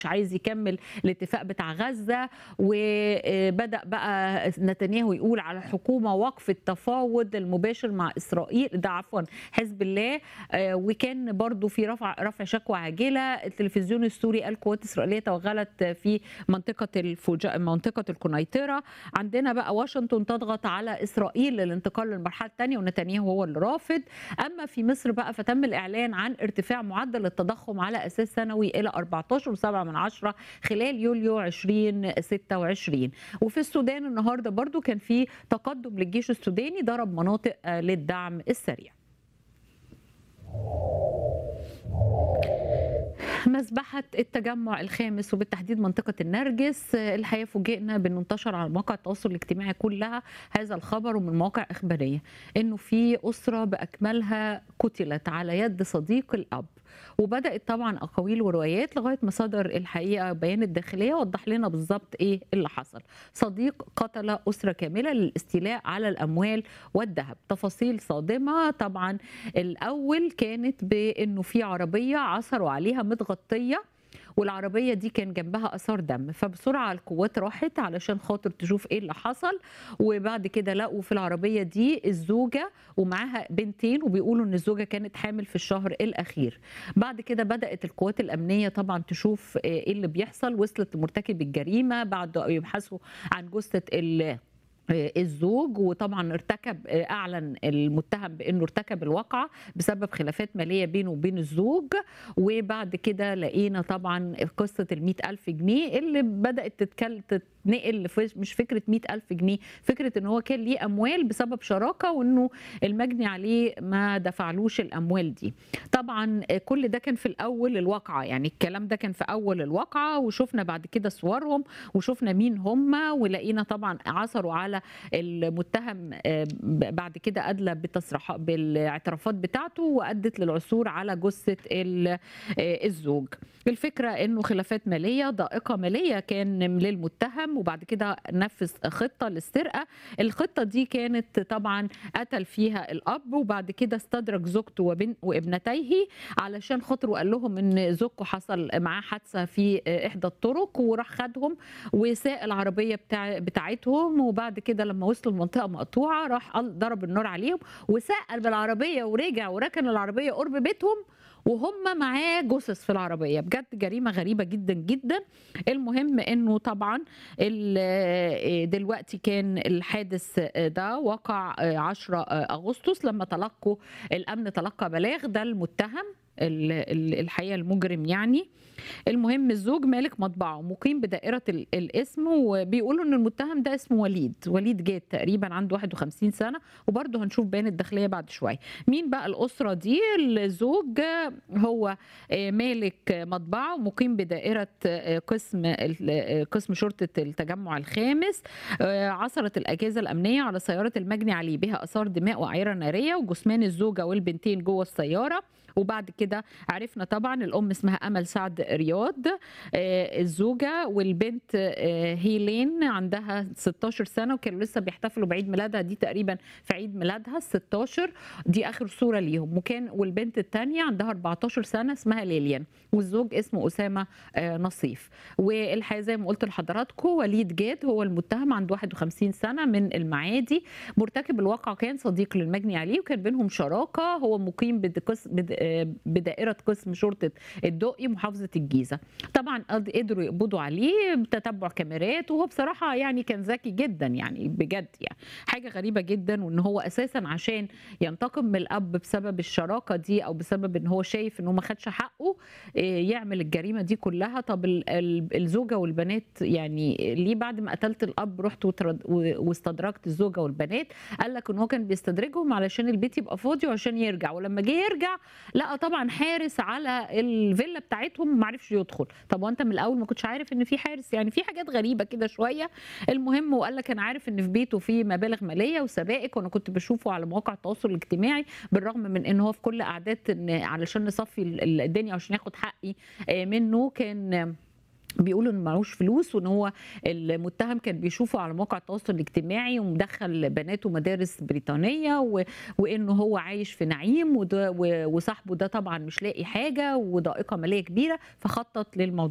عايز يكمل الاتفاق بتاع غزة وبدأ بقى نتنياهو يقول على الحكومة وقف التفاوض المباشر مع إسرائيل ده عفوا حزب الله وكان برضو في رفع رفع شكوى عاجلة التلفزيون السوري قال قوات إسرائيلية توغلت في منطقة الفجاء منطقة القنيطرة عندنا بقى واشنطن تضغط على إسرائيل للانتقال للمرحلة الثانية ونتنياهو هو اللي رافض أما في مصر بقى فتم الإعلان عن ارتفاع معدل التضخم على أساس سنوي إلى 14.7 من عشرة خلال يوليو 2026 وفي السودان النهارده برضو كان في تقدم للجيش السوداني ضرب مناطق للدعم السريع مذبحة التجمع الخامس وبالتحديد منطقة النرجس الحقيقة فوجئنا بأنه انتشر على مواقع التواصل الاجتماعي كلها هذا الخبر ومن مواقع إخبارية أنه في أسرة بأكملها قتلت على يد صديق الأب وبدات طبعا اقاويل وروايات لغايه ما صدر الحقيقه بيان الداخليه وضح لنا بالظبط ايه اللي حصل صديق قتل اسره كامله للاستيلاء على الاموال والذهب تفاصيل صادمه طبعا الاول كانت بانه في عربيه عثروا عليها متغطيه والعربية دي كان جنبها أثار دم فبسرعة القوات راحت علشان خاطر تشوف إيه اللي حصل وبعد كده لقوا في العربية دي الزوجة ومعاها بنتين وبيقولوا إن الزوجة كانت حامل في الشهر الأخير بعد كده بدأت القوات الأمنية طبعا تشوف إيه اللي بيحصل وصلت لمرتكب الجريمة بعد يبحثوا عن جثة الزوج وطبعا ارتكب اعلن المتهم بانه ارتكب الواقعه بسبب خلافات ماليه بينه وبين الزوج وبعد كده لقينا طبعا قصه ال ألف جنيه اللي بدات تتكلم تتنقل مش فكره ألف جنيه فكره ان هو كان ليه اموال بسبب شراكه وانه المجني عليه ما دفعلوش الاموال دي طبعا كل ده كان في الاول الواقعه يعني الكلام ده كان في اول الواقعه وشفنا بعد كده صورهم وشفنا مين هم ولقينا طبعا عثروا على المتهم بعد كده ادلى بالتصريحات بالاعترافات بتاعته وادت للعثور على جثه الزوج الفكره انه خلافات ماليه ضائقه ماليه كان للمتهم وبعد كده نفذ خطه للسرقه الخطه دي كانت طبعا قتل فيها الاب وبعد كده استدرج زوجته وبن وابنتيه علشان خاطر وقال لهم ان زوجته حصل معاه حادثه في احدى الطرق وراح خدهم وساق العربيه بتاع بتاعتهم وبعد كده لما وصلوا المنطقه مقطوعه راح ضرب النار عليهم وسقل بالعربيه ورجع وركن العربيه قرب بيتهم وهم معاه جثث في العربيه بجد جريمه غريبه جدا جدا المهم انه طبعا دلوقتي كان الحادث ده وقع 10 اغسطس لما تلقوا الامن تلقى بلاغ ده المتهم الحقيقه المجرم يعني المهم الزوج مالك مطبعه مقيم بدائره الاسم وبيقولوا ان المتهم ده اسمه وليد وليد جاد تقريبا عنده 51 سنه وبرضه هنشوف بيان الداخليه بعد شويه مين بقى الاسره دي الزوج هو مالك مطبعه ومقيم بدائره قسم قسم شرطه التجمع الخامس عثرت الاجهزه الامنيه على سياره المجني عليه بها اثار دماء واعيره ناريه وجثمان الزوجه والبنتين جوه السياره وبعد كده عرفنا طبعا الام اسمها امل سعد رياض الزوجه والبنت هيلين عندها 16 سنه وكانوا لسه بيحتفلوا بعيد ميلادها دي تقريبا في عيد ميلادها ال 16 دي اخر صوره ليهم وكان والبنت الثانيه عندها 14 سنه اسمها ليليان والزوج اسمه اسامه نصيف والحقيقه زي ما قلت لحضراتكم وليد جاد هو المتهم عنده 51 سنه من المعادي مرتكب الواقع كان صديق للمجني عليه وكان بينهم شراكه هو مقيم بدائره قسم شرطه الدقي محافظه الجيزه طبعا قدروا يقبضوا عليه بتتبع كاميرات وهو بصراحه يعني كان ذكي جدا يعني بجد يعني حاجه غريبه جدا وان هو اساسا عشان ينتقم من الاب بسبب الشراكه دي او بسبب ان هو شايف ان هو ما خدش حقه يعمل الجريمه دي كلها طب الزوجه والبنات يعني ليه بعد ما قتلت الاب رحت واستدرجت الزوجه والبنات قال لك ان هو كان بيستدرجهم علشان البيت يبقى فاضي وعشان يرجع ولما جه يرجع لقى طبعا حارس على الفيلا بتاعتهم ما عرفش يدخل طب وانت من الاول ما كنتش عارف ان في حارس يعني في حاجات غريبه كده شويه المهم وقال لك انا عارف ان في بيته في مبالغ ماليه وسبائك وانا كنت بشوفه على مواقع التواصل الاجتماعي بالرغم من ان هو في كل قعدات ان علشان نصفي الدنيا عشان ياخد حقي منه كان بيقولوا ان معهوش فلوس وان هو المتهم كان بيشوفه على مواقع التواصل الاجتماعي ومدخل بناته مدارس بريطانيه و... وانه هو عايش في نعيم وده و... وصاحبه ده طبعا مش لاقي حاجه وضائقه ماليه كبيره فخطط للموضوع